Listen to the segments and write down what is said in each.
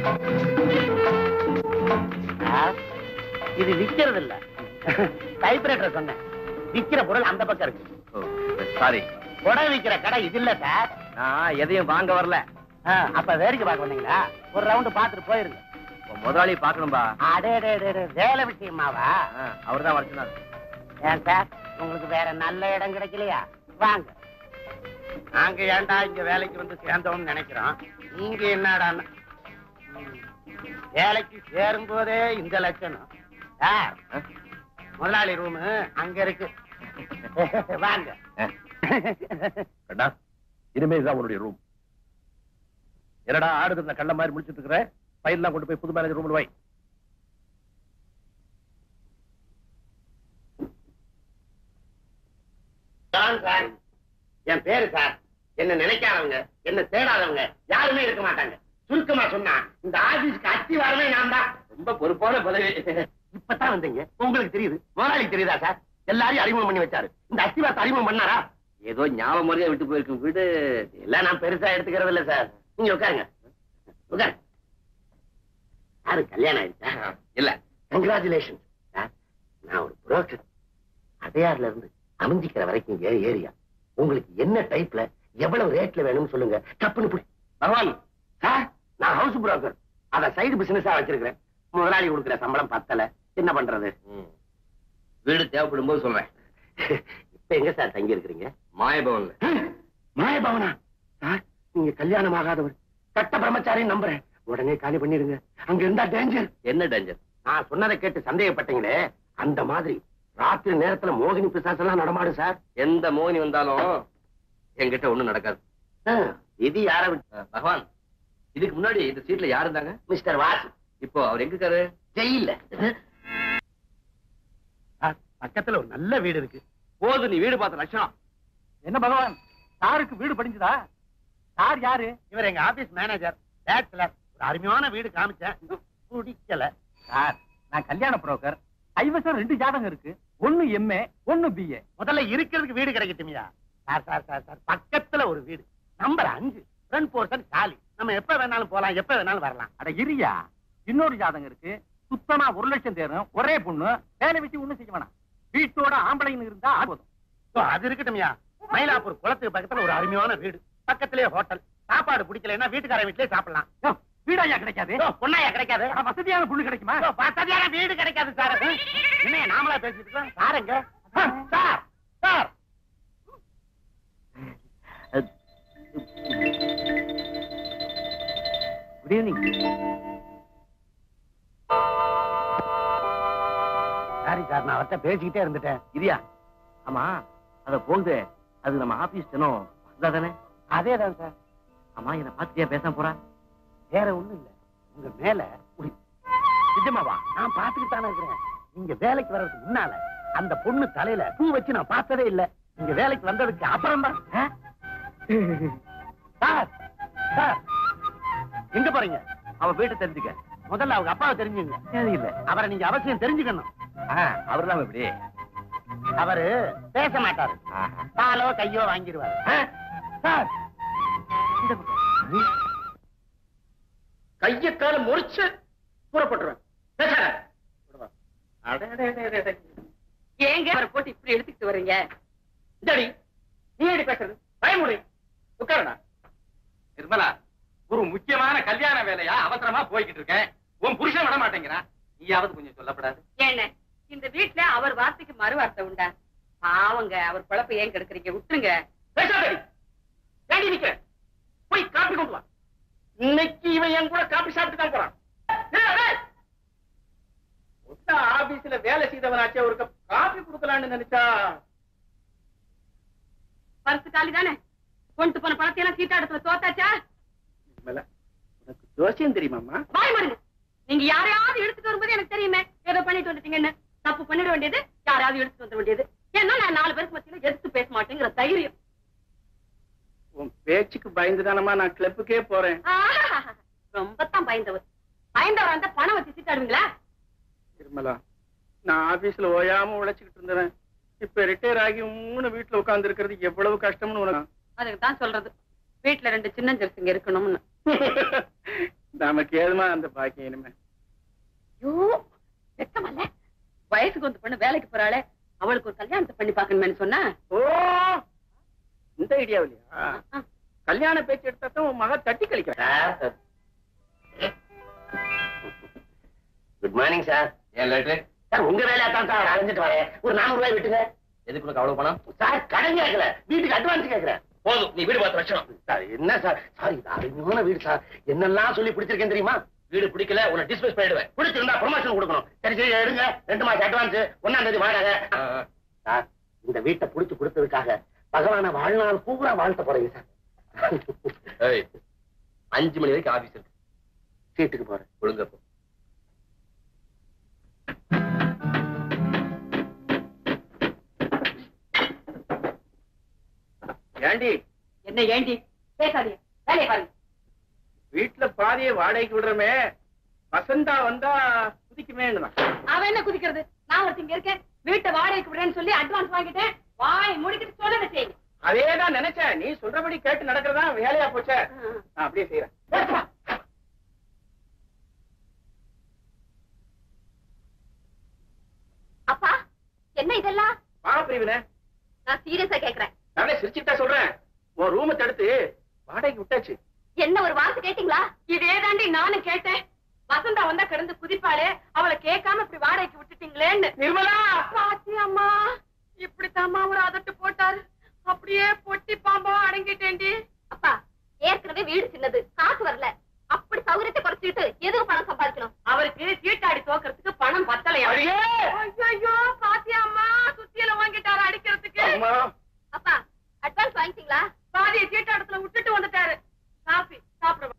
Sir, இது விக்கிறது இல்ல டைப்ரைட்டர் சொன்னேன் விக்கிற பொருள் அந்த பக்கம் இருக்கு சாரி புடவை விக்கிற கடை இது இல்ல சார் நான் எதையும் வாங்க வரல ஆ, அப்ப வேடிக்கை பார்க்க வந்தீங்களா ஒரு ரவுண்ட் பாத்துட்டு போயிருங்க உன் முதலாளி பாக்கணும்பா அடே டே டே டே, வேலை விஷயமாவா அவர் தான் வரச்சுனாரு ஏன் சார் உங்களுக்கு வேற நல்ல இடம் கிடைக்கலையா வாங்க நாங்க ஏன்டா இங்க வேலைக்கு வந்து சேர்ந்தோம்னு நினைக்கிறோம் நீங்க என்னடா வேலைக்கு சேரும் போதே இந்த லட்சணம் சார் முதலாளி ரூமு அங்க இருக்கு வாங்க கண்ணா இனிமே இதுதான் உன்னுடைய ரூம் என்னடா ஆடுகிற கள்ள மாதிரி முடிச்சிட்டு இருக்கிற ஃபைல்லாம் கொண்டு போய் புது மேனேஜர் ரூம்ல வை தான் சார் என் பேரு சார் என்ன நினைக்காதவங்க என்ன தேடாதவங்க யாருமே இருக்க மாட்டாங்க சுருக்கமா சொன்னா இந்த ஆபீஸ்க்கு அத்தி வரவே நான் தான் ரொம்ப பொறுப்பான பதவி இப்பதான் வந்தீங்க உங்களுக்கு தெரியுது முதலாளிக்கு தெரியுதா சார் எல்லாரையும் அறிமுகம் பண்ணி வச்சாரு இந்த அஸ்திவாரத்தை அறிமுகம் பண்ணாரா ஏதோ ஞாபகம் முறையா விட்டு போயிருக்கும் வீடு எல்லாம் நான் பெருசா எடுத்துக்கிறது இல்ல சார் நீங்க உட்காருங்க உட்காரு யாரு கல்யாணம் ஆயிடுச்சா இல்ல கங்க்ராச்சுலேஷன் சார் நான் ஒரு புரோக்கர் அடையார்ல இருந்து அமைஞ்சிக்கிற வரைக்கும் ஏ ஏரியா உங்களுக்கு என்ன டைப்ல எவ்வளவு ரேட்ல வேணும்னு சொல்லுங்க டப்புன்னு புடி பகவான் சார் நான் ஹவுஸ் புரோக்கர் அத சைடு பிசினஸா வச்சிருக்கிறேன் முதலாளி கொடுக்குற சம்பளம் பத்தல என்ன பண்றது வீடு தேவைப்படும் போது சொல்றேன் இப்ப எங்க சார் தங்கி இருக்கிறீங்க மாயபவன்ல மாயபவனா சார் நீங்க கல்யாணம் ஆகாதவர் கட்ட பிரம்மச்சாரி நம்புறேன் உடனே காலி பண்ணிடுங்க அங்க இருந்தா டேஞ்சர் என்ன டேஞ்சர் நான் சொன்னதை கேட்டு சந்தேகப்பட்டீங்களே அந்த மாதிரி ராத்திரி நேரத்துல மோகினி பிசாசெல்லாம் நடமாடும் சார் எந்த மோகினி வந்தாலும் என்கிட்ட ஒண்ணும் நடக்காது ஆ, இது யார விட்டு அஹ், பகவான் இதுக்கு முன்னாடி இந்த சீட்ல யார் இருந்தாங்க மிஸ்டர் வாசு இப்போ அவர் எங்க இருக்காரு ஜெயில பக்கத்துல ஒரு நல்ல வீடு இருக்கு போது நீ வீடு பார்த்த லட்சணம் என்ன பகவான் சாருக்கு வீடு படிஞ்சதா சார் யாரு இவர் எங்க ஆபீஸ் மேனேஜர் பேச்சுலர் ஒரு அருமையான வீடு காமிச்சேன் பிடிக்கல சார் நான் கல்யாண புரோக்கர் கைவசம் ரெண்டு ஜாதகம் இருக்கு ஒன்னு எம்ஏ ஒன்னு பிஏ முதல்ல இருக்கிறதுக்கு வீடு கிடைக்கட்டுமியா சார் சார் சார் சார் பக்கத்துல ஒரு வீடு நம்பர் அஞ்சு ஃப்ரண்ட் போர்ஷன் காலி நம்ம எப்ப வேணாலும் போலாம் எப்ப வேணாலும் வரலாம் அட இரியா இன்னொரு ஜாதகம் இருக்கு சுத்தமா ஒரு லட்சம் தேரும் ஒரே பொண்ணு வேலை வச்சு ஒண்ணும் செய்ய வேணாம் வீட்டோட ஆம்பளைன்னு இருந்தா அது போதும் ஓ, அது இருக்கட்டும்யா மயிலாப்பூர் குளத்துக்கு பக்கத்துல ஒரு அருமையான வீடு பக்கத்திலேயே ஹோட்டல் சாப்பாடு பிடிக்கலைன்னா வீட்டுக்கார வீட்லயே சாப்பிடலாம் யோ, வீடாயா கிடைக்காது ஓ, பொண்ணாயா கிடைக்காது அட, வசதியான பொண்ணு கிடைக்குமா ஓ, வசதியான வீடு கிடைக்காது சார் என்ன நாமளா பேசிட்டு இருக்கோம் சார் எங்க sir sir good evening sorry sir நான் அவர்கிட்ட பேசிக்கிட்டே இருந்துட்டேன் இரியா ஆமா அத போகுது அது நம்ம ஆபீஸ் தினம் வசதா தானே அதே தான் சார் ஆமா என்ன பாத்துட்டியா பேசாம போறா வேற ஒண்ணும் இல்ல உங்க மேல ஒரு நிஜமாவா நான் பாத்துக்கிட்டு தானே இருக்கிறேன் நீங்க வேலைக்கு வர்றதுக்கு முன்னால அந்த பொண்ணு தலையில பூ வச்சு நான் பார்த்ததே இல்ல நீங்க வேலைக்கு வந்ததுக்கு அப்புறம் தான் சார் சார் எங்க போறீங்க அவ வீட்டை தெரிஞ்சுக்க முதல்ல அவங்க அப்பாவை தெரிஞ்சுங்க இல்ல அவரை நீங்க அவசியம் தெரிஞ்சுக்கணும் அவர் தான் இப்படி அவரு பேச மாட்டாரு ஆஹா. காலோ கையோ வாங்கிடுவாரு ஆ? சார் இந்த பக்கம். கைய கால முறிச்சு புறப்பட்டுருவேன் பேசாத. அடே, அடே, அடே, அடே, அடே. ஏங்க அவரை போட்டு இப்படி எடுத்துக்கிட்டு வர்றீங்க இந்தாடி, நீ ஏடி பேசுறது பயமுடி உட்காருடா நிர்மலா ஒரு முக்கியமான கல்யாண வேலையா அவசரமா போய்கிட்டு இருக்கேன் உன் புருஷன் விட மாட்டேங்கிறான் நீயாவது கொஞ்சம் சொல்லப்படாது ஏண்ணே இந்த வீட்ல அவர் வார்த்தைக்கு மறு வார்த்தை உண்டா பாவங்க அவர் குழப்ப ஏன் கெடுக்குறீங்க விட்டுருங்க பேசாதடி ஏண்டி நிக்கிற போய் காப்பி கொண்டு வா இன்னைக்கு இவன் என் கூட காப்பி சாப்பிட்டு தான் போறான் ஏய், டேய். ஒத்த ஆபீஸ்ல வேலை செய்தவனாச்சே ஒரு கப் காபி கொடுக்கலாம்னு நினைச்சா பரிசு காலி தானே கொண்டு போன பணத்தை எல்லாம் சீட்டாடத்துல தோத்தாச்சா உனக்கு ஜோசியம் தெரியுமாமா வாய் மாறுங்க நீங்க யாரையாவது எடுத்துட்டு வரும்போது எனக்கு தெரியுமே ஏதோ பண்ணிட்டு வந்துட்டீங்கன்னு தப்பு பண்ணிட வேண்டியது யாராவது எடுத்துட்டு வந்துட வேண்டியது ஏன்னா நான் நாலு பேருக்கு மத்தியில எடுத்து பேச மாட்டேங்கிற தைரியம் உன் பேச்சுக்கு பயந்துதானமா நான் கிளப்புக்கே போறேன் ஆஹா, ரொம்ப தான் பயந்தவர் பயந்தவர் அந்த பணம் வச்சு சீட்டாடுவீங்களா நிர்மலா நான் ஆபீஸ்ல ஓயாம உழைச்சுக்கிட்டு இருந்தேன் இப்ப ரிட்டையர் ஆகி மூணு வீட்டுல உட்கார்ந்து இருக்கிறது எவ்வளவு கஷ்டம்னு உனக்கு அதுக்கு தான் சொல்றது வீட்டுல ரெண்டு சின்ன ஜெருசுங்க இருக்கணும்னு இந்த நமக்கு ஏதுமா அந்த பாக்கியம் இனிமே ஐயோ வெக்கமல்ல வயசுக்கு வந்து பொண்ணு வேலைக்கு போறாளே அவளுக்கு ஒரு கல்யாணத்தை பண்ணி பாக்கணுமேனு சொன்னா ஓ இந்த ஐடியா இல்லையா கல்யாண பேச்சு எடுத்தா தான் உன் மக தட்டி கழிக்கிறேன் சார் குட் மார்னிங் சார் ஏன் லேட்டு சார் உங்க வேலையா தான் சார் அலைஞ்சிட்டு வரேன் ஒரு நானூறு ரூபாய் விட்டுங்க எதுக்கு உனக்கு அவ்வளவு பணம் சார் கடன் கேட்கல வீட்டுக்கு அட்வான்ஸ் கேட்கறேன் போதும் நீ வீடு பார்த்து வச்சணும் சார் என்ன சார் சார் இது அருமையான வீடு சார் என்னெல்லாம் சொல்லி பிடிச்சிருக்கேன் தெரியுமா வீடு பிடிக்கல உன்னை டிஸ்மிஸ் பண்ணிடுவேன் பிடிச்சிருந்தா ப்ரொமோஷன் கொடுக்கணும் சரி சரி எடுங்க ரெண்டு மாசம் அட்வான்ஸ் ஒன்னாம் தேதி வாடகை ஆ, ஆ. சார் இந்த வீட்டை புடிச்சு கொடுத்ததுக்காக பகவான வாழ்நாள் பூரா வாழ்த்த போறீங்க சார் ஏய், அஞ்சு மணி வரைக்கும் ஆபீஸ் இருக்கு சீட்டுக்கு போறேன் ஒழுங்கா போ ஏண்டி என்ன ஏண்டி பேசாதீங்க வேலையை பாருங்க வீட்டுல பாதியை வாடகைக்கு விடுறமே வசந்தா வந்தா குதிக்குமேன்னு அவன் என்ன குதிக்கிறது நான் ஒருத்தங்க இருக்கேன் வீட்டை வாடகைக்கு விடுறேன்னு சொல்லி அட்வான்ஸ் வாங்கிட்டேன் வாய் முடிக்கிட்டு சொல்லவே செய்யுங்க அதேதான் நினைச்சேன் நீ சொல்றபடி கேட்டு நடக்கிறதா வேலையா போச்சே நான் அப்படியே செய்யறேன் அப்பா என்ன இதெல்லாம் வா பிரிவின நான் சீரியஸா கேக்குறேன் நானே சிரிச்சுட்டா சொல்றேன் உன் ரூமை தடுத்து வாடகைக்கு விட்டாச்சு என்ன ஒரு வார்த்தை கேட்டீங்களா இதே தாண்டி நானும் கேட்டேன் வசந்தா வந்தா கிடந்து குதிப்பாளே அவளை கேட்காம இப்படி வாடகைக்கு விட்டுட்டீங்களேன்னு நிர்மலா பாத்தி அம்மா இப்படித்தாம்மா ஒரு அதட்டு போட்டாரு அப்படியே பொட்டி பாம்பா அடங்கிட்டேன்டி அப்பா ஏற்கனவே வீடு சின்னது காசு வரல அப்படி சௌகரியத்தை குறைச்சிட்டு எதுக்கு பணம் சம்பாதிக்கணும் அவருக்கு சீட்டாடி தோக்கறதுக்கு பணம் பத்தலையா அடியே! ஐயோ பாத்தி அம்மா சுத்தியில வாங்கிட்டாரு அடிக்கிறதுக்கு அம்மா, அப்பா அட்வான்ஸ் வாங்கிட்டீங்களா பாதிய சீட்டாடத்துல விட்டுட்டு வந்துட்டாரு காபி சாப்பிடுவோம்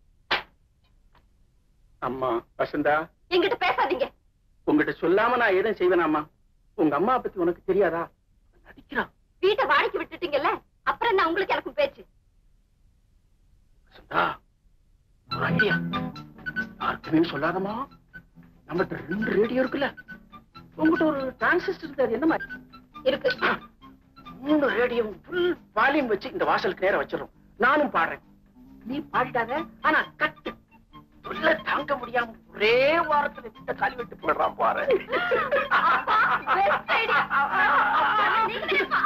அம்மா வசந்தா என்கிட்ட பேசாதீங்க உங்ககிட்ட சொல்லாம நான் எதுவும் செய்வேனாம்மா உங்க அம்மா பத்தி உனக்கு தெரியாதா நடிக்கிறா வீட்டை வாடகைக்கு விட்டுட்டீங்கல்ல அப்புறம் என்ன உங்களுக்கு எனக்கும் பேச்சு வசந்தா ஐடியா யாருக்குமே சொல்லாதம்மா நம்மகிட்ட ரெண்டு ரேடியோ இருக்குல்ல உங்ககிட்ட ஒரு டிரான்சிஸ்டர் இருக்கு அது என்ன மாதிரி இருக்கு மூணு ரேடியோ ஃபுல் வால்யூம் வச்சு இந்த வாசலுக்கு நேரா வச்சிடறோம் நானும் பாடுறேன் நீ பாடிட்டாத ஆனா கட்டு சொல்ல தாங்க முடியாம ஒரே வாரத்துல விட்ட காலி விட்டு போடுறான் பாரு அப்பா, best idea. நீங்களே அப்பா.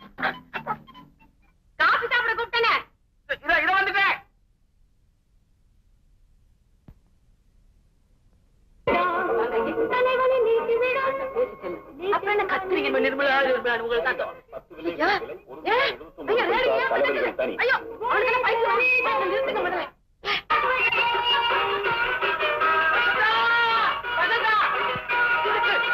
காபி சாப்பிட கூப்பிட்டேனே இத இத வந்துட்டேன் அப்புறம் என்ன கத்துறீங்க நிர்மலா நிர்மலா உங்களுக்கு சத்தம் ஐயா, ஏ, ஐயா, ரேடியோ ஏன் பண்ணுறீங்க? ஐயோ, அவனுக்கு என்ன பைத்தியம்? ஐயா, நிறுத்துங்க முதல்ல. வசந்தா, வசந்தா, இதுக்கு.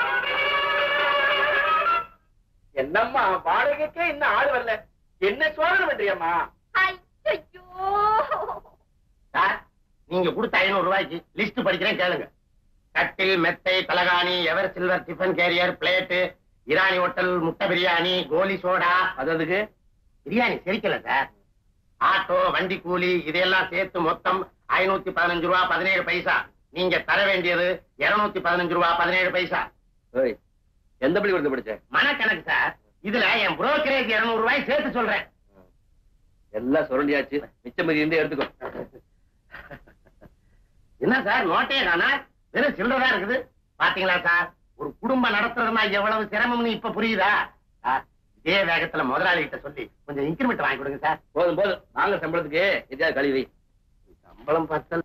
என்னம்மா வாடகைக்கே இன்னும் ஆள் வரல என்ன சோதனை பண்றியம்மா ஐயையோ. சார் நீங்க கொடுத்த ஐநூறு ரூபாய்க்கு லிஸ்ட் படிக்கிறேன் கேளுங்க கட்டில் மெத்தை தலகாணி ever silver tiffin carrier plate Irani hotel முட்டை பிரியாணி கோலி சோடா அது அதுக்கு பிரியாணி செரிக்கல சார் ஆட்டோ வண்டி கூலி இதையெல்லாம் சேர்த்து மொத்தம் ஐநூத்தி பதினஞ்சு ரூபா பதினேழு பைசா நீங்க தர வேண்டியது இருநூத்தி பதினஞ்சு ரூபா பதினேழு பைசா ஏய், எந்த பள்ளிக்கூடத்தை படிச்ச மனக்கணக்கு சார் இதுல என் புரோக்கரேஜ் இருநூறு ரூபாய் சேர்த்து சொல்றேன் எல்லாம் சுரண்டியாச்சு மிச்சம் மீதி இருந்து எடுத்துக்கோ என்ன சார் நோட்டே தானா வெறும் சில்லறதா இருக்குது பாத்தீங்களா சார் ஒரு குடும்பம் நடத்துறதுனா எவ்வளவு சிரமம்னு இப்ப புரியுதா சார் இதே வேகத்துல முதலாளி கிட்ட சொல்லி கொஞ்சம் இன்கிரிமெண்ட் வாங்கி கொடுங்க சார் போதும் போதும் வாங்க சம்பளத்துக்கு எதையாவது கழுவி சம்பளம் பத்தல்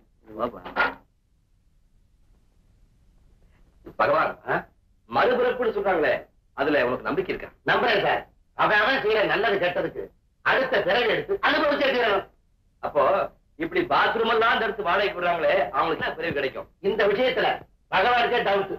பகவான் ஆ? மறுபிறப்புன்னு சொல்றாங்களே அதுல உனக்கு நம்பிக்கை இருக்கா நம்புறேன் சார் அவன் அவன் செய்யற நல்லது கெட்டதுக்கு அடுத்த பிறகு எடுத்து அனுபவிச்சே தீரணும் அப்போ இப்படி பாத்ரூம் எல்லாம் இந்த இடத்து வாடகைக்கு விடுறாங்களே அவங்களுக்கு என்ன பிரிவு கிடைக்கும் இந்த விஷயத்துல பகவானுக்கே டவுட்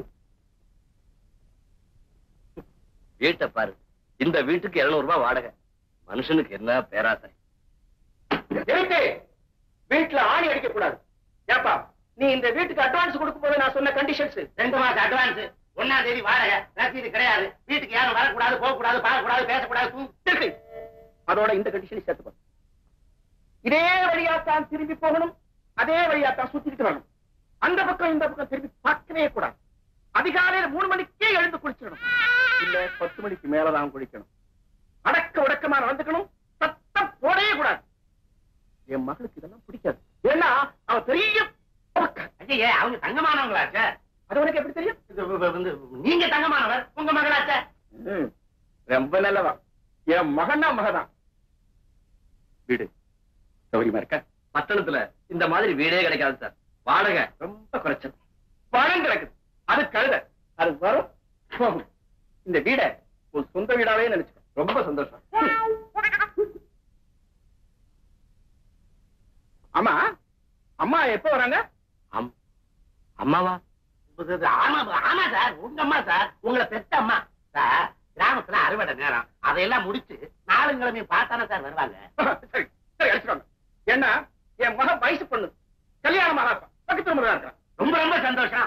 வீட்டை பாரு இந்த வீட்டுக்கு 200 ரூபாய் வாடகை மனுஷனுக்கு என்ன பேராசை இருக்கு வீட்டுல ஆணி அடிக்க கூடாது ஏப்பா நீ இந்த வீட்டுக்கு அட்வான்ஸ் கொடுக்கும் போது நான் சொன்ன கண்டிஷன்ஸ் ரெண்டு மாசம் அட்வான்ஸ் ஒன்னாம் தேதி வாடகை ரசீது கிடையாது வீட்டுக்கு யாரும் வரக்கூடாது போக கூடாது பார்க்க கூடாது பேசக்கூடாது தூ- இருக்கு அதோட இந்த கண்டிஷனை சேர்த்துக்கோ இதே வழியாத்தான் திரும்பி போகணும் அதே வழியாத்தான் சுத்திக்கிட்டு வரணும் அந்த பக்கம் இந்த பக்கம் திரும்பி பார்க்கவே கூடாது அதிகாலையில மூணு மணிக்கே எழுந்து குளிச்சிடணும் இல்ல பத்து மணிக்கு மேலதான் குளிக்கணும் அடக்க உடக்கமா நடந்துக்கணும் சத்தம் போடவே கூடாது என் மகளுக்கு இதெல்லாம் பிடிக்காது ஏன்னா அவ பெரிய இல்லையே அவங்க தங்கமானவங்களாச்சே அது உனக்கு எப்படி தெரியும் இது வ- வ- வந்து நீங்க தங்கமானவர் உங்க மகளாச்சே ம், ரொம்ப நல்லவா என் மகன்னா மகதான் வீடு சௌரியமா இருக்க பட்டணத்துல இந்த மாதிரி வீடே கிடைக்காது சார் வாடகை ரொம்ப குறைச்சல் பணம் கிடக்குது அது கழுத அது வரும் போகும். இந்த வீட ஒரு சொந்த வீடாவே நினைச்சுக்க ரொம்ப சந்தோஷம் ஆமா அம்மா எப்ப வராங்க அம்- அம்மாவா இது- இது ஆமா ஆமா சார் உங்க அம்மா சார் உங்களை பெத்த அம்மா சார் கிராமத்துல அறுவடை நேரம் அதையெல்லாம் முடிச்சு நாளுங்கிழமையும் பார்த்தானே சார் வருவாங்க சரி சரி அழைச்சிட்டு ஏன்னா என் மகன் வயசு பொண்ணு கல்யாணம் ஆகா பக்கத்து முறை இருக்கான் ரொம்ப ரொம்ப சந்தோஷம்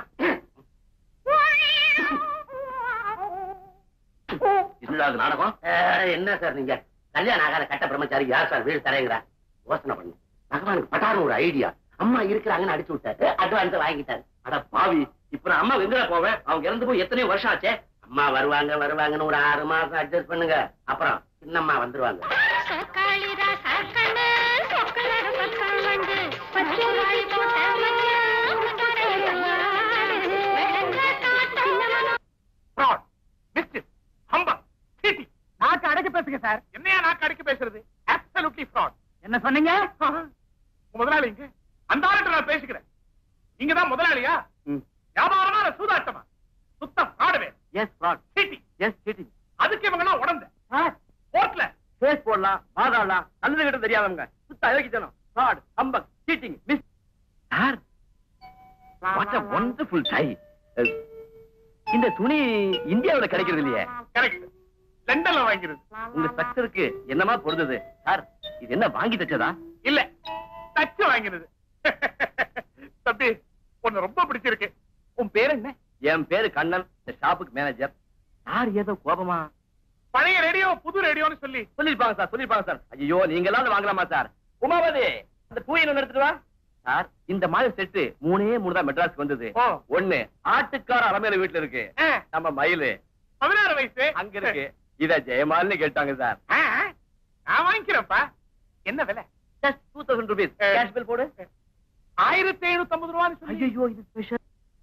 என்னடா அது நாடகம் அஹ், என்ன சார் நீங்க கல்யாணம் ஆகாத கட்ட பிரம்மச்சாரி யார் சார் வீடு தரேங்கிறா யோசனை பண்ணு பகவானுக்கு பட்டாரு ஒரு ஐடியா அம்மா இருக்கிறாங்கன்னு அடிச்சு விட்டாரு அட்வான்ஸ் வாங்கிட்டாரு அட பாவி இப்ப நான் அம்மா எங்கடா போவேன் அவங்க இறந்து போய் எத்தனையோ வருஷம் ஆச்சே அம்மா வருவாங்க வருவாங்கன்னு ஒரு ஆறு மாசம் அட்ஜஸ்ட் பண்ணுங்க அப்புறம் சின்னம்மா வந்துருவாங்க சக்காளிரா சக்கண்ணு சொக்கலர பக்கம் வந்து பச்சை வாய் போட்ட மச்சான் வெள்ளங்க காட்டம் fraud, mischief, humbug, cheating. நாக்கு அடக்கி பேசுங்க சார் என்னையா நாக்கு அடக்கி பேசுறது absolutely fraud. என்ன சொன்னீங்க முதலாளி இங்க அந்த ஆளுட்டு நான் பேசிக்கிறேன் நீங்க தான் முதலாளியா வியாபாரமா இல்ல சூதாட்டமா சுத்தம் fraudவே yes fraud cheating. Yes cheating அதுக்கு இவங்க உடந்த கோர்ட்ல ஃபேஸ் போடலாம் வாதாடலாம் நல்லது கிட்ட தெரியாதவங்க சுத்த அயோக்கித்தனம் fraud humbug cheating miss sir what a wonderful tie இந்த துணி இந்தியாவுல கிடைக்கிறது இல்லையே கரெக்ட் லண்டன்ல வாங்கிறது உங்க ஸ்ட்ரக்சருக்கு என்னமா பொருந்தது சார் இது என்ன வாங்கி தச்சதா இல்ல தச்சு வாங்கினது தம்பி உன்னை ரொம்ப பிடிச்சிருக்கு உன் பேர் என்ன என் பேரு கண்ணன் இந்த ஷாப்புக்கு மேனேஜர் சார் ஏதோ கோபமா பழைய ரேடியோ புது ரேடியோன்னு சொல்லி சொல்லிருப்பாங்க சார் சொல்லிருப்பாங்க சார் ஐயோ நீங்க எல்லாம் வாங்கலாமா சார் உமாவதி அந்த பூ என்ன எடுத்துட்டு வா சார் இந்த மாதிரி செட்டு மூணே மூணு தான் மெட்ராஸ்க்கு வந்தது ஓ. ஒண்ணு ஆட்டுக்கார அலமேல வீட்டுல இருக்கு ஆ, நம்ம மயிலு பதினாறு வயசு அங்க இருக்கு இத ஜெயமாலின்னு கேட்டாங்க சார் ஆ, நான் வாங்கிக்கிறேன்ப்பா என்ன விலை ஜஸ்ட் டூ தௌசண்ட் ருபீஸ் ஆ. கேஷ் பில் போடு ஆயிரத்தி எழுநூத்தி ஐம்பது ரூபான்னு சொல்லி ஐயோ இது ஸ்பெஷல்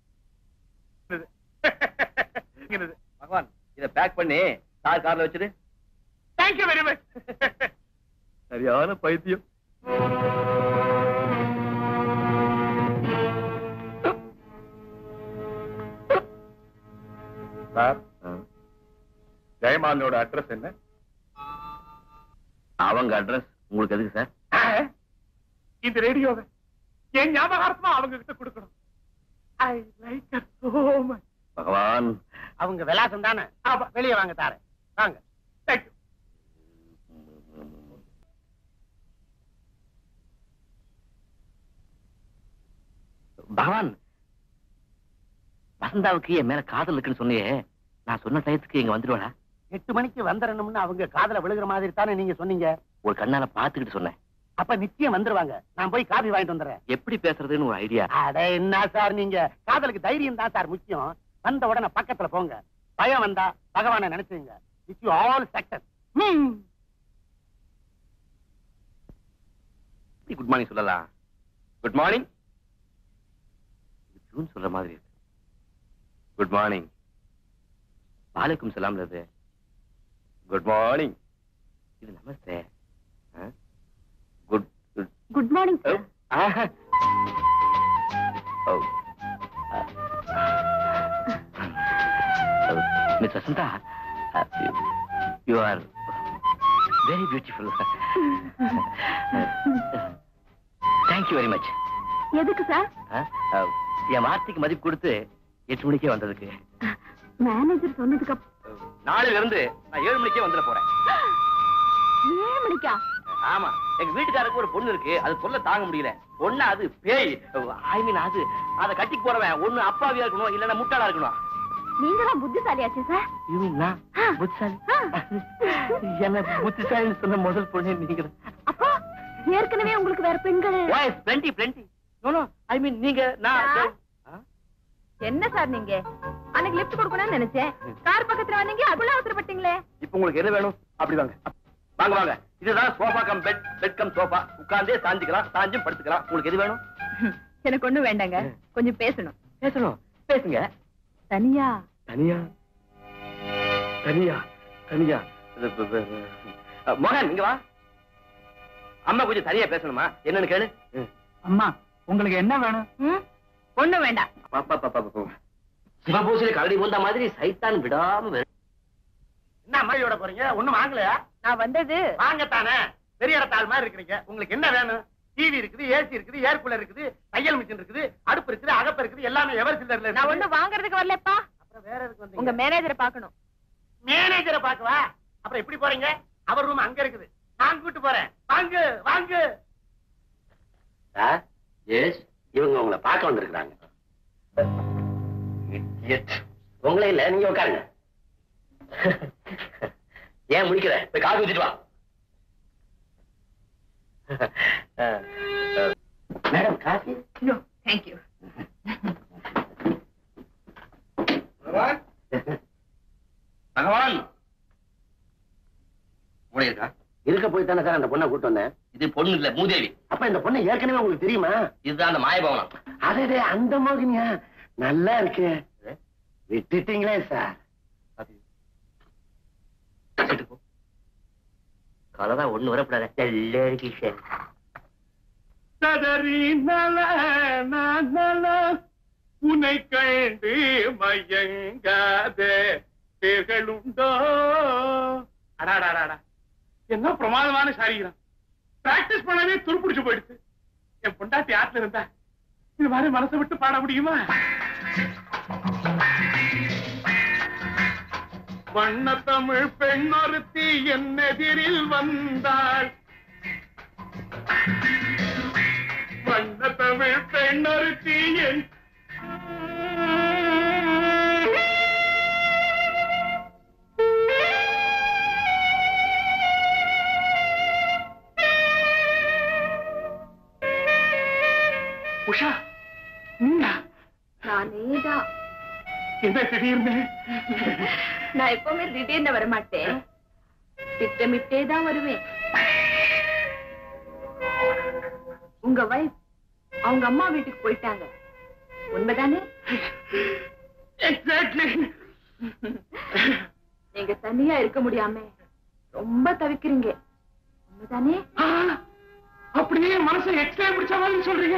வாங்கினது. பகவான் இத பேக் பண்ணி சார் கார்ல வச்சிரு Thank you very much. சரியான பைத்தியம் சார் ஜெயமாலனோட அட்ரஸ் என்ன அவங்க அட்ரஸ் உங்களுக்கு எதுக்கு சார் ஆ, இந்த ரேடியோவை என் ஞாபகார்த்தமா அவங்க கிட்ட கொடுக்கணும் ஐ லைக் சோ மச் பகவான் அவங்க விலாசம் தானே ஆமா வெளியே வாங்க தாரேன் வாங்க தேங்க் யூ பகவான் வசந்தாவுக்கு என் மேல காதல் இருக்குன்னு சொன்னியே நான் சொன்ன டயத்துக்கு இங்க வந்துடுவாளா எட்டு மணிக்கு வந்துடணும்னு அவங்க காதுல விழுகிற மாதிரி தானே நீங்க சொன்னீங்க ஒரு கண்ணால பாத்துக்கிட்டு சொன்னேன் அப்ப நிச்சயம் வந்துருவாங்க நான் போய் காபி வாங்கிட்டு வந்துடுறேன் எப்படி பேசுறதுன்னு ஒரு ஐடியா அட என்ன சார் நீங்க காதலுக்கு தைரியம் தான் சார் முக்கியம் வந்த உடனே பக்கத்துல போங்க பயம் வந்தா பகவானை நினைச்சுங்க with you all success good morning சொல்லலாம் குட் மார்னிங் ஜூன் சொல்ற மாதிரி இருக்கு குட் மார்னிங் வாலைக்கும் சலாம் இது குட் மார்னிங் இது நமஸ்தே good good good morning miss Vasantha you are very beautiful thank you very much எதுக்கு சார் என் வார்த்தைக்கு மதிப்பு கொடுத்து எட்டு மணிக்கே வந்ததுக்கு மேனேஜர் சொன்னதுக்கு நாளையில இருந்து நான் ஏழு மணிக்கே வந்துட போறேன் ஏழு மணிக்கா ஆமா எங்க வீட்டுக்காரருக்கு ஒரு பொண்ணு இருக்கு அது சொல்ல தாங்க முடியல ஒண்ணு அது பேய் ஐ மீன் அது அதை கட்டிக்கு போறவன் ஒண்ணு அப்பாவியா இருக்கணும் இல்லன்னா முட்டாளா இருக்கணும் நீங்க தான் புத்திசாலியாச்சு சார் You mean நான் புத்திசாலி என்ன புத்திசாலின்னு சொன்ன முதல் பொண்ணு நீங்க அப்பா ஏற்கனவே உங்களுக்கு வேற பெண்கள் voice plenty plenty no no I mean நீங்க நான் Sir. என்ன சார் நீங்க அன்னைக்கு லிஃப்ட் கொடுக்கணும்னு நினைச்சேன் கார் பக்கத்துல வந்தீங்க அதுக்குள்ள அவசரப்பட்டீங்களே இப்போ உங்களுக்கு என்ன வேணும் அப்படி வாங்க வாங்க வாங்க இதுதான் sofa cum bed bed cum sofa உட்கார்ந்தே சாஞ்சிக்கலாம் சாஞ்சும் படுத்துக்கலாம் உங்களுக்கு எது வேணும் எனக்கு ஒண்ணும் வேண்டாங்க கொஞ்சம் பேசணும் பேசணும் பேசுங்க தனியா தனியா தனியா தனியா இது, ப- ப- ப- மோகன் இங்க வா அம்மா கொஞ்சம் தனியா பேசணுமா என்னன்னு கேளு அம்மா உங்களுக்கு என்ன வேணும் ம்? ஒண்ணும் வேண்டாம் பாப்பா பாப்பா பாப்பா சிவபூசணி கரடி போந்த மாதிரி சைத்தான் விடாம வெ- என்ன அம்மாயோட போறீங்க ஒண்ணும் வாங்கலையா நான் வந்தது வாங்கத்தானே பெரிய இடத்தாள் மாதிரி இருக்கிறீங்க உங்களுக்கு என்ன வேணும் டிவி இருக்குது ஏசி இருக்குது ஏர் கூலர் இருக்குது தையல் மிஷின் இருக்குது அடுப்பு இருக்குது அகப்ப இருக்குது எல்லாமே எவர் சில்லர்ல நான் ஒண்ணும் வாங்குறதுக்கு வரலப்பா அப்புறம் வேற எதுக்கு உங்க வந்தீங்க மேனேஜரை பார்க்கணும் மேனேஜரை பாக்கவா அப்புறம் எப்படி போறீங்க அவர் ரூம் அங்க இருக்குது நான் கூட்டு போறேன் வாங்கு வாங்கு சார் எஸ் இவங்க உங்களை பார்க்க வந்திருக்கிறாங்க Idiot. உங்களே இல்ல நீங்க உட்காருங்க ஏன் முடிக்கிற போய் காஃபி ஊத்திட்டு வா மேடம் காஃபி தேங்க்யூ பகவான் மூளை இருக்கா இருக்க போய் தானே சார் அந்த பொண்ணை கூட்டு வந்தேன் இது பொண்ணு இல்ல மூதேவி அப்ப இந்த பொண்ணு ஏற்கனவே உங்களுக்கு தெரியுமா இதுதான் அந்த மாயபவனம் அதே அந்த மோகினியா நல்லா இருக்கு விட்டுட்டீங்களே சார் வச்சுட்டு போ கலரா ஒண்ணு வரப்படாத நல்லா இருக்கு சார் சதறி நல நல உனை கண்டு மயங்காதே பேர்களுண்டோ அடாடாடாடா என்ன பிரமாதமான சாரீரம் பிராக்டிஸ் பண்ணவே துருப்பிடிச்சு போயிடுச்சு என் பொண்டாட்டி ஆத்துல இருந்தா இது மாதிரி மனசை விட்டு பாட முடியுமா வண்ண தமிழ் பெண்ணொருத்தி என் எதிரில் வந்தாள் வண்ண தமிழ் பெண்ணொருத்தி என் உஷா நீயா நானேதான் என்ன திடீர்னு நான் எப்பவுமே திடீர்னு வர மாட்டேன் திட்டமிட்டே தான் வருவேன் உங்க வைஃப் அவங்க அம்மா வீட்டுக்கு போயிட்டாங்க உண்மைதானே எக்ஸாக்ட்லி நீங்க தனியா இருக்க முடியாம ரொம்ப தவிக்கிறீங்க உண்மைதானே அப்படியே மனசை எக்ஸ்ட்ரா பிடிச்ச மாதிரி சொல்றீங்க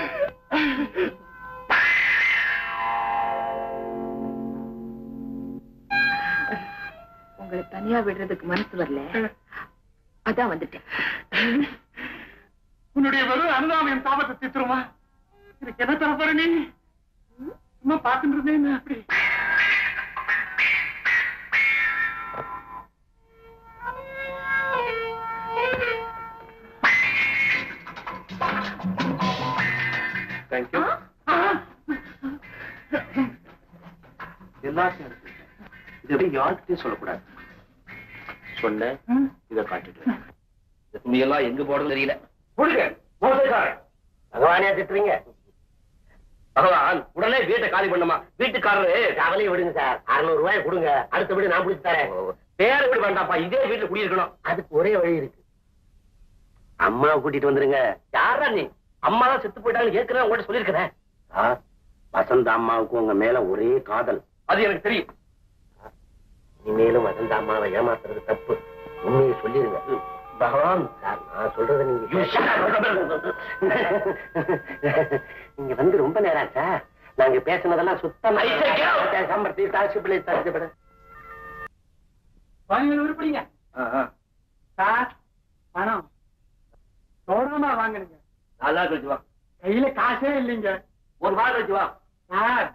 உங்களை தனியா விடுறதுக்கு மனசு வரல அதான் வந்துட்டேன் உன்னுடைய வெறும் அனுதாபம் என் தாபத்தை தீத்துருமா எனக்கு என்ன தர போற நீ சும்மா பார்த்துட்டு இருந்தேன் அப்படி தேங்க்யூ எல்லாத்தையும் எடுத்துக்கிட்டேன். இது எப்படி யாருக்கிட்டையும் சொல்லக்கூடாது சொன்னேன் இதை காட்டிட்டு இந்த துணியெல்லாம் எங்க போடுறது தெரியல கொடுங்க மோசக்காரன் பகவானே திட்டுறீங்க பகவான் உடனே வீட்டை காலி பண்ணுமா வீட்டுக்காரரு கவலையை விடுங்க சார் அறுநூறு ரூபாய் கொடுங்க அடுத்தபடி நான் பிடிச்சு தரேன் பேர் இப்படி வேண்டாம்ப்பா இதே வீட்டுல குடியிருக்கணும் அதுக்கு ஒரே வழி இருக்கு அம்மாவை கூட்டிட்டு வந்துருங்க யாரா நீ அம்மா தான் செத்து போயிட்டாங்கன்னு ஏற்கனவே உங்கள்ட்ட சொல்லியிருக்கிறேன் சார் வசந்த அம்மாவுக்கு உங்க மேல ஒரே காதல் அது எனக்கு தெரியும் இனிமேலும் வசந்த அம்மாவை ஏமாத்துறது தப்பு உண்மையை சொல்லிருங்க பகவான் சார் நான் சொல்றத நீங்க கேட்க- நீங்க வந்து ரொம்ப நேரம் சார் நாங்க பேசுனதெல்லாம் சுத்தமா சம்பளத்தை தாசி பிள்ளை தாசிப்பட பதினேழு உருப்படிங்க சார் பணம் சோழமா வாங்குறீங்க நாலு நாள் கழிச்சு வா கையில காசே இல்லைங்க ஒரு வாரம் கழிச்சு வா சார்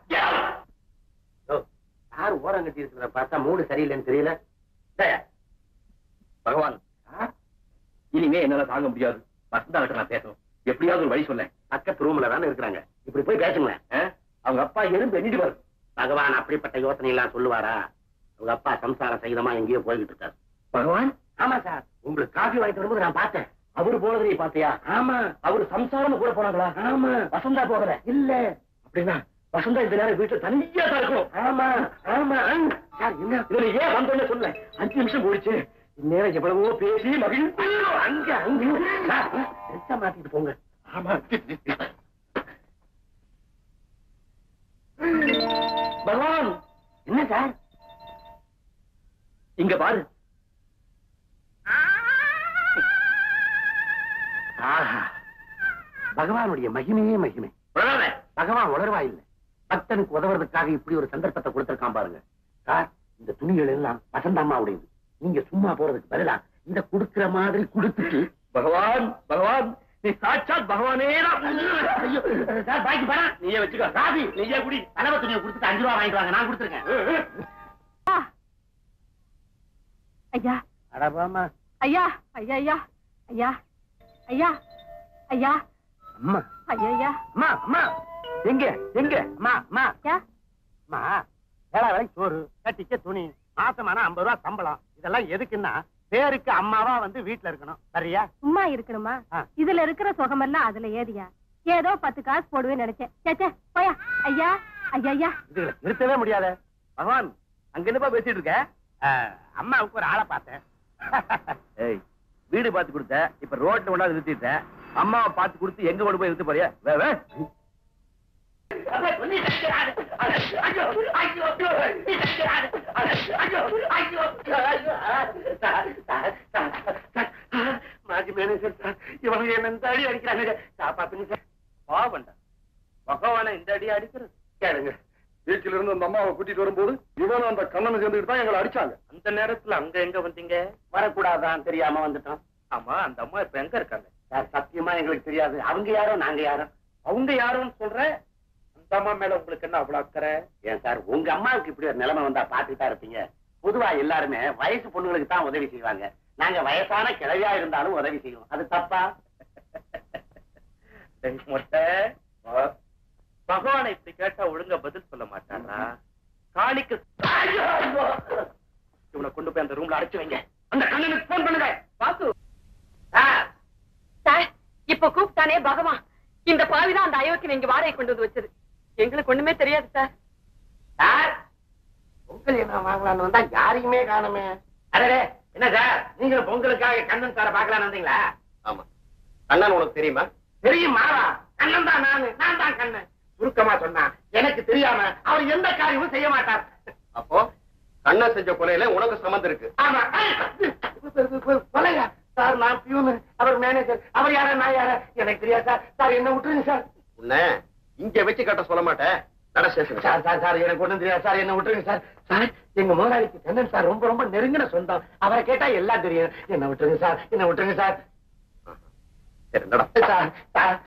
யார் ஓரம் கட்டி இருக்கிறத பார்த்தா மூடு சரியில்லைன்னு தெரியல டேய், பகவான் இனிமே என்னால தாங்க முடியாது வசந்தா கிட்ட நான் பேசணும் எப்படியாவது ஒரு வழி சொல்லேன் பக்கத்து ரூம்ல தானே இருக்கிறாங்க இப்படி போய் பேசுங்களேன் அவங்க அப்பா எறும்பு எண்ணிட்டு வரும் பகவான் அப்படிப்பட்ட யோசனை எல்லாம் சொல்லுவாரா அவங்க அப்பா சம்சார சகிதமா எங்கேயோ போய்கிட்டு இருக்காரு பகவான் ஆமா சார் உங்களுக்கு காஃபி வாங்கிட்டு வரும்போது நான் பார்த்தேன் அவரு போனது நீ பாத்தியா ஆமா அவரு சம்சாரம் கூட போனாங்களா ஆமா வசந்தா போகல இல்ல அப்படின்னா வசந்தா இந்த நேரம் வீட்டுல தனியா தான் இருக்கணும் ஆமா ஆமா ஆ. சார் என்ன இதுல ஏன் வந்தோன்னு சொல்ல அஞ்சு நிமிஷம் போயிடுச்சு இந்நேரம் எவ்வளவோ பேசி மகிழ்ந்து ஐயோ, அங்க அங்க சார் ட்ரெஸ்ஸை மாத்திட்டு போங்க ஆமா பகவான் என்ன சார் இங்க பாரு ஆஹா பகவானுடைய மகிமையே மகிமை உடனே பகவான் உணர்வா இல்ல பக்தனுக்கு உதவுறதுக்காக இப்படி ஒரு சந்தர்ப்பத்தை கொடுத்திருக்கான் பாருங்க சார் இந்த துணிகள் எல்லாம் வசந்த அம்மாவுடையது நீங்க சும்மா போறதுக்கு பதிலா இந்த குடுக்கிற மாதிரி கொடுத்துட்டு பகவான் பகவான் நீ சாட்சாத் பகவானே தான் ஐயோ, சார் பாக்கி பணம் நீயே வச்சுக்கோ ராபி நீயே குடி கனவு துணியை கொடுத்துட்டு அஞ்சு ரூபா வாங்கிட்டு வாங்க நான் கொடுத்துருக்கேன் ஐயா அடபாமா ஐயா ஐயா ஐயா ஐயா ஐயா ஐயா அம்மா ஐயா ஐயா அம்மா அம்மா எங்க எங்க அம்மா அம்மா ஐயா அம்மா ஏழா வேலைக்கு சோறு கட்டிக்க துணி மாசமான ஐம்பது ரூபா சம்பளம் இதெல்லாம் எதுக்குன்னா பேருக்கு அம்மாவா வந்து வீட்டுல இருக்கணும் சரியா சும்மா இருக்கணுமா ஆ. இதுல இருக்கிற சுகமெல்லாம் அதுல ஏதியா ஏதோ பத்து காசு போடுவேன்னு நினைச்சேன் சேச்சே போயா ஐயா ஐயா ஐயா இதுகளை நிறுத்தவே முடியாத பகவான் அங்க என்னப்பா பேசிட்டு இருக்க அம்மாவுக்கு ஒரு ஆளை பார்த்தேன் ஏய் வீடு பார்த்து கொடுத்த இப்ப ரோட்ல கொண்டாந்து நிறுத்திட்ட அம்மாவை பார்த்து கொடுத்து எங்க கொண்டு போய் நிறுத்த போறியா வே, வே. மாஜி மேனேஜர் சார் இவங்க என்ன இந்த அடி அடிக்கிறாங்க காப்பாத்துங்க சார் பாவண்டா பகவானை இந்த அடி அடிக்கிறது கேளுங்க வீட்டில இருந்து அந்த அம்மாவை கூட்டிட்டு வரும்போது இவனும் அந்த கண்ணனை சேர்ந்துட்டு தான் எங்களை அடிச்சாங்க அந்த நேரத்துல அங்க எங்க வந்தீங்க வரக்கூடாதான் தெரியாம வந்துட்டோம் ஆமா அந்த அம்மா இப்ப எங்க இருக்காங்க சார் சத்தியமா எங்களுக்கு தெரியாது அவங்க யாரோ நாங்க யாரோ அவங்க யாருன்னு சொல்ற அந்த அம்மா மேல உங்களுக்கு என்ன அவ்வளவு அக்கறை ஏன் சார் உங்க அம்மாவுக்கு இப்படி ஒரு நிலைமை வந்தா பாத்துட்டு தான் இருப்பீங்க பொதுவா எல்லாருமே வயசு பொண்ணுங்களுக்கு தான் உதவி செய்வாங்க நாங்க வயசான கிழவியா இருந்தாலும் உதவி செய்வோம் அது தப்பா டேய் மொட்டை பகவானை இப்படி கேட்டா ஒழுங்கா பதில் சொல்ல மாட்டாரா காளிக்கு ஐயோ, ஐயோ. இவனை கொண்டு போய் அந்த ரூம்ல அடைச்சு வைங்க அந்த கண்ணனுக்கு போன் பண்ணுங்க பாத்து சார், சார் இப்ப கூப்பிட்டானே பகவான் இந்த பாவிதான் அந்த அயோக்கியனை இங்க வாடகை கொண்டு வந்து வச்சது எங்களுக்கு ஒண்ணுமே தெரியாது சார் சார் பொங்கல் என்ன வாங்கலாம்னு வந்தா யாரையுமே காணுமே அடடே என்ன சார் நீங்க பொங்கலுக்காக கண்ணன் சாரை பார்க்கலாம்னு வந்தீங்களா ஆமா கண்ணன் உனக்கு தெரியுமா தெரியும் மாவா கண்ணன் தான் நானு நான் தான் கண்ணன் சுருக்கமா சொன்னா எனக்கு தெரியாம அவர் எந்த காரியமும் செய்ய மாட்டார் அப்போ கண்ணன் செஞ்ச கொலையில உனக்கு சம்மந்தம் இருக்கு ஆமா கொலையா சார் நான் பியூனு அவர் மேனேஜர் அவர் யாரா நான் யாரா எனக்கு தெரியாது சார் சார் என்ன விட்டுருங்க சார் உன்னை இங்க வச்சு கட்ட சொல்ல மாட்டேன் நட ஸ்டேஷன் சார் சார் சார் எனக்கு ஒண்ணும் தெரியாது சார் என்ன விட்டுருங்க சார் சார் எங்க முதலாளிக்கு கண்ணன் சார் ரொம்ப ரொம்ப நெருங்கின சொந்தம் அவரை கேட்டா எல்லாம் தெரியும் என்ன விட்டுருங்க சார் என்ன விட்டுருங்க சார் சரி நட சார் சார்